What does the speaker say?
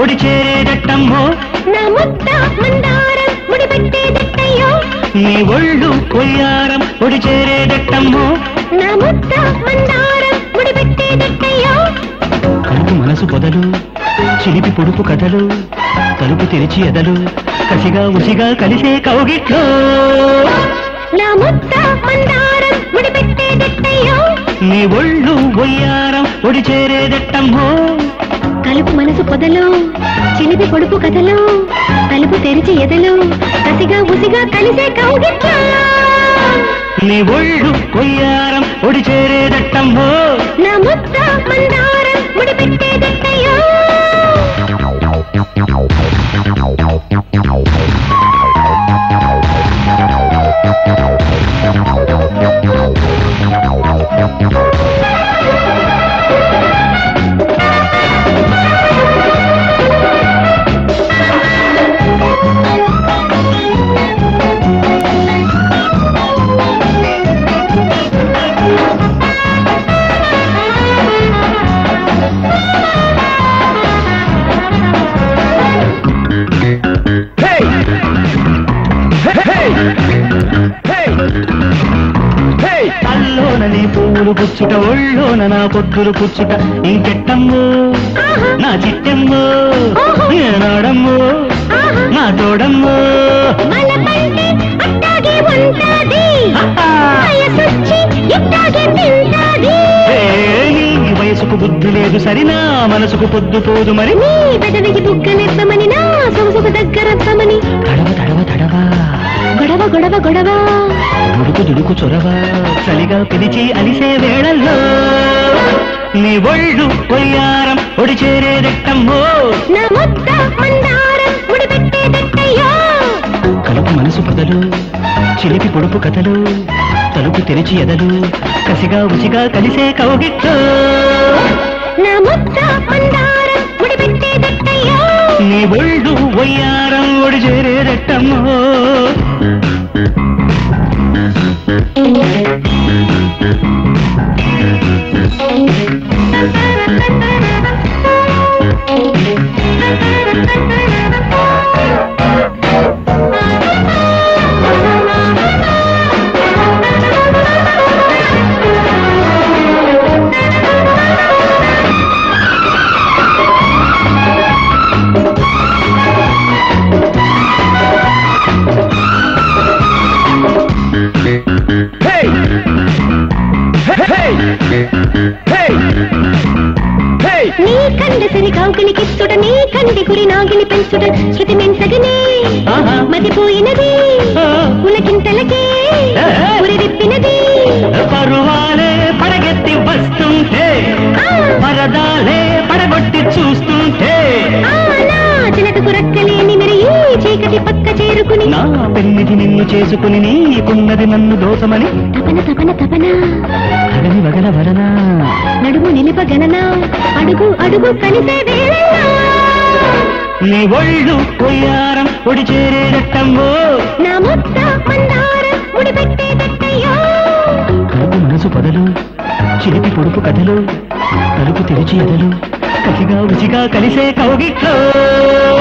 ఒడి చేరేదట్టమ్మో నా ముద్ద మందారం ముడిపెట్టేదట్టయ్యో నీ ఒళ్ళు కొయ్యారం ఒడి చేరేదట్టమ్మో నా ముద్ద మందారం ముడిపెట్టేదట్టయ్యో కలుపు మనసు పొదలు చిలిపి పొడుపు కథలు తలుపు తెరిచి ఎదలు కసిగా ఉసిగా కలిసే కౌగిట్లో నా ముద్ద మందారం ముడిపెట్టేదట్టయ్యో నీ ఒళ్ళు ఒయ్యారం ఒడి చేరేదట్టమ్మో కలుపు మనసు పొదలు చిలిపి పొడుపు కథలు తలుపు తెరిచి ఎదలు కసిగా ఉసిగా కలిసే కౌగిట్లో నీ ఒళ్ళు కొయ్యారం ఒడి చేరేదట్టమ్మో నా ముద్ద మందారం ముడిపెట్టేదట్టయ్యో అల్లోన నీ పువ్వులు పుచ్చుట ఒళ్ళోన నా పొద్దులు పుచ్చుట ఇంకెట్టమ్మో నా చిట్టమ్మో నాడమ్మో నా తోడమ్మో మనకంటే అట్టాగే ఉంటాది వయసొచ్చి ఇట్టాగే తింటాది ఏ, నీ వయసుకు బుద్ధి లేదు సరినా మనసుకు పొద్దు పోదు మరి నీ పెదవికి బుగ్గనెత్తమని నా సొగసుకు దగ్గరత్తమని తడవ తడవ తడవ గొడవ గొడవ గొడవ దుడుకు దుడుకు చొరవ చలిగా పిలిచి అలిసే వేళల్లో నీ ఒళ్ళు కొయ్యారం ఒడి చేరేదెట్టమ్మో నా ముద్ద మందారం ముడిపెట్టేదట్టయ్యో కలుపు మనసు పొదలు చిలిపి పొడుపు కథలు తలుపు తెరిచి ఎదలు కసిగా ఉసిగా కలిసే కౌగిట్లో నా ముద్ద మందారం ముడిపెట్టేదట్టయ్యో నీ ఒళ్ళు ఒయ్యారం ఒడి చేరేదెట్టమ్మో నీ కండసరి కావుకిని కిచ్చుట నీ కంటి గురి నాగిని పెంచుట శృతి మెంచగనే ఆహా. మతిపోయినది ఆ. ఉలకింతలకే ఏ. ఉరి విప్పినది పరువాలే పడగెత్తి వస్తుంటే ఆ, పరదాలే పడగొట్టి చూస్తుంటే ఆ, నా చిలకకు రక్కలేని మరి ఈ చీకటి పక్క చేరుకుని నా పెన్నిధి నిన్ను చేసుకుని నీకున్నది నన్ను దోసమని తపన తపన తపన అగని వగల వలన నడుము నిలిప గణన అడుగు అడుగు కలిసే వేళ నీ ఒళ్ళు కొయ్యారం ఒడి చేరేదట్టమ్మో నా ముద్ద మందారం ముడిపెట్టేదట్టయ్యో కలుపు మనసు పొదలు చిలిపి పొడుపు కథలు తలుపు తెరిచి ఎదలు కసిగా ఉసిగా కలిసే కౌగిట్లో